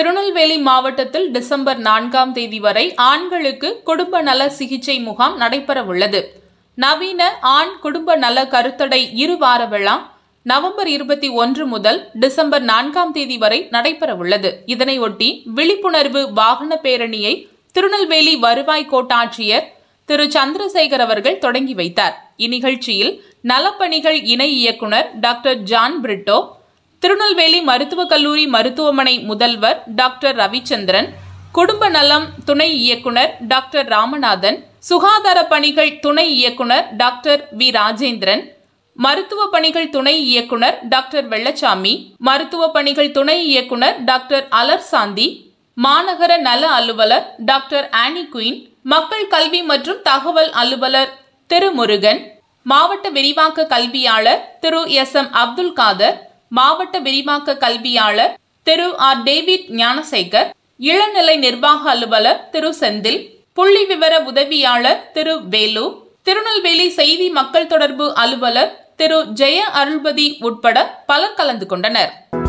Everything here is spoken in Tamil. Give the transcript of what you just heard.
திருநெல்வேலி மாவட்டத்தில் டிசம்பர் நான்காம் தேதி வரை ஆண்களுக்கு குடும்ப நல சிகிச்சை முகாம் நடைபெறவுள்ளது நவீன ஆண் குடும்ப நல கருத்தடை இரு வார விழா நவம்பர் இருபத்தி ஒன்று முதல் டிசம்பர் நான்காம் தேதி வரை நடைபெறவுள்ளது இதனையொட்டி விழிப்புணர்வு வாகன பேரணியை திருநெல்வேலி வருவாய் கோட்டாட்சியர் திரு சந்திரசேகர் அவர்கள் தொடங்கி வைத்தார் இந்நிகழ்ச்சியில் நலப்பணிகள் இணை இயக்குனர் டாக்டர் ஜான் பிரிட்டோ திருநெல்வேலி மருத்துவக் கல்லூரி மருத்துவமனை முதல்வர் டாக்டர் ரவிச்சந்திரன் குடும்ப நலம் துணை இயக்குனர் டாக்டர் ராமநாதன் சுகாதார பணிகள் துணை இயக்குனர் டாக்டர் வி ராஜேந்திரன் மருத்துவ பணிகள் துணை இயக்குனர் டாக்டர் வெள்ளச்சாமி மருத்துவ பணிகள் துணை இயக்குனர் டாக்டர் அலர் சாந்தி மாநகர நல அலுவலர் டாக்டர் ஆனி குயின் மக்கள் கல்வி மற்றும் தகவல் அலுவலர் திரு முருகன் மாவட்ட விரிவாக்க கல்வியாளர் திரு எஸ் எம் அப்துல் காதர் மாவட்ட விரிவாக்க கல்வியாளர் திரு ஆர் டேவிட் ஞானசேகர் இளநிலை நிர்வாக அலுவலர் திரு செந்தில் புள்ளி விவர உதவியாளர் திரு வேலு திருநெல்வேலி செய்தி மக்கள் தொடர்பு அலுவலர் திரு ஜெய அருள்பதி உட்பட பலர் கலந்து கொண்டனர்